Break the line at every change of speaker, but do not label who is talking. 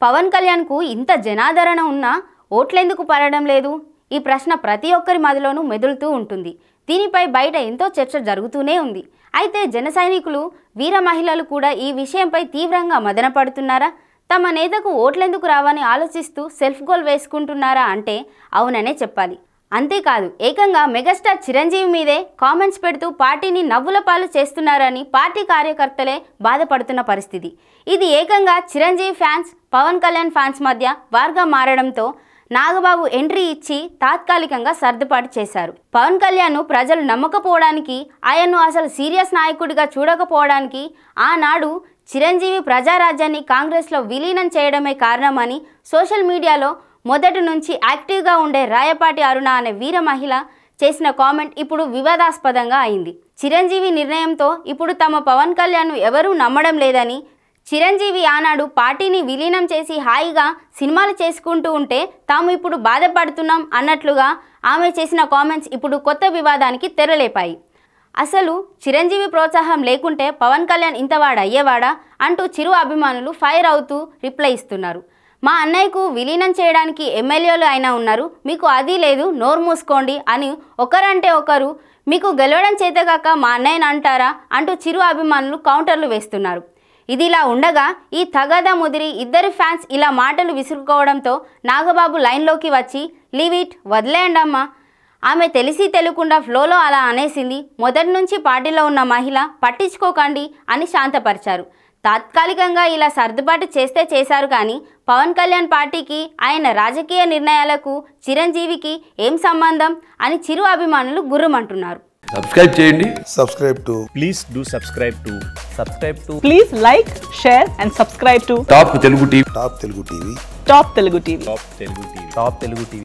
పవన్ కళ్యాణ్కు ఇంత జనాదరణ ఉన్నా ఓట్లెందుకు పడడం లేదు ఈ ప్రశ్న ప్రతి ఒక్కరి మదిలోనూ మెదులుతూ ఉంటుంది దీనిపై బయట ఎంతో చర్చ జరుగుతూనే ఉంది అయితే జన సైనికులు వీర మహిళలు కూడా ఈ విషయంపై తీవ్రంగా మదనపడుతున్నారా తమ నేతకు ఓట్లెందుకు రావని ఆలోచిస్తూ సెల్ఫ్ గోల్ వేసుకుంటున్నారా అంటే అవుననే చెప్పాలి అంతేకాదు ఏకంగా మెగాస్టార్ చిరంజీవి మీదే కామెంట్స్ పెడుతూ పార్టీని నవ్వుల పాలు చేస్తున్నారని పార్టీ కార్యకర్తలే బాధపడుతున్న పరిస్థితి ఇది ఏకంగా చిరంజీవి ఫ్యాన్స్ పవన్ కళ్యాణ్ ఫ్యాన్స్ మధ్య వార్గా మారడంతో నాగబాబు ఎంట్రీ ఇచ్చి తాత్కాలికంగా సర్దుబాటు చేశారు పవన్ కళ్యాణ్ను ప్రజలు నమ్మకపోవడానికి ఆయన్ను అసలు సీరియస్ నాయకుడిగా చూడకపోవడానికి ఆనాడు చిరంజీవి ప్రజారాజ్యాన్ని కాంగ్రెస్లో విలీనం చేయడమే కారణమని సోషల్ మీడియాలో మొదటి నుంచి యాక్టివ్గా ఉండే రాయపాటి అరుణ అనే వీర మహిళ చేసిన కామెంట్ ఇప్పుడు వివాదాస్పదంగా అయింది చిరంజీవి నిర్ణయంతో ఇప్పుడు తమ పవన్ కళ్యాణ్ను ఎవరూ నమ్మడం లేదని చిరంజీవి ఆనాడు పార్టీని విలీనం చేసి హాయిగా సినిమాలు చేసుకుంటూ ఉంటే తాము ఇప్పుడు బాధపడుతున్నాం అన్నట్లుగా ఆమె చేసిన కామెంట్స్ ఇప్పుడు కొత్త వివాదానికి తెరలేపాయి అసలు చిరంజీవి ప్రోత్సాహం లేకుంటే పవన్ కళ్యాణ్ ఇంతవాడు అయ్యేవాడా అంటూ చిరు అభిమానులు ఫైర్ అవుతూ రిప్లై ఇస్తున్నారు మా అన్నయ్యకు విలీనం చేయడానికి ఎమ్మెల్యేలు అయినా ఉన్నారు మీకు అది లేదు నోరు మూసుకోండి అని ఒకరంటే ఒకరు మీకు గెలవడం చేతగాక మా అన్నయ్యని అంటారా అంటూ చిరు అభిమానులు కౌంటర్లు వేస్తున్నారు ఇదిలా ఉండగా ఈ తగాదా ముదిరి ఇద్దరి ఫ్యాన్స్ ఇలా మాటలు విసురుకోవడంతో నాగబాబు లైన్లోకి వచ్చి లీవ్ ఇట్ వదిలేయండమ్మా ఆమె తెలిసి తెలియకుండా ఫ్లోలో అలా అనేసింది మొదటి నుంచి పార్టీలో ఉన్న మహిళ పట్టించుకోకండి అని శాంతపరిచారు తాత్కాలికంగా ఇలా సర్దుబాటు చేస్తే చేశారు కానీ పవన్ కళ్యాణ్ పార్టీకి ఆయన రాజకీయ నిర్ణయాలకు చిరంజీవికి ఏం సంబంధం అని చిరు అభిమానులు గుర్రమంటున్నారు
సబ్స్క్రైబ్ చేయండి
subscribe to
please do subscribe to subscribe to
Please like, share, and subscribe to
Top Telugu TV
Top Telugu TV.
Top Telugu TV.
top telugu tv top telugu tv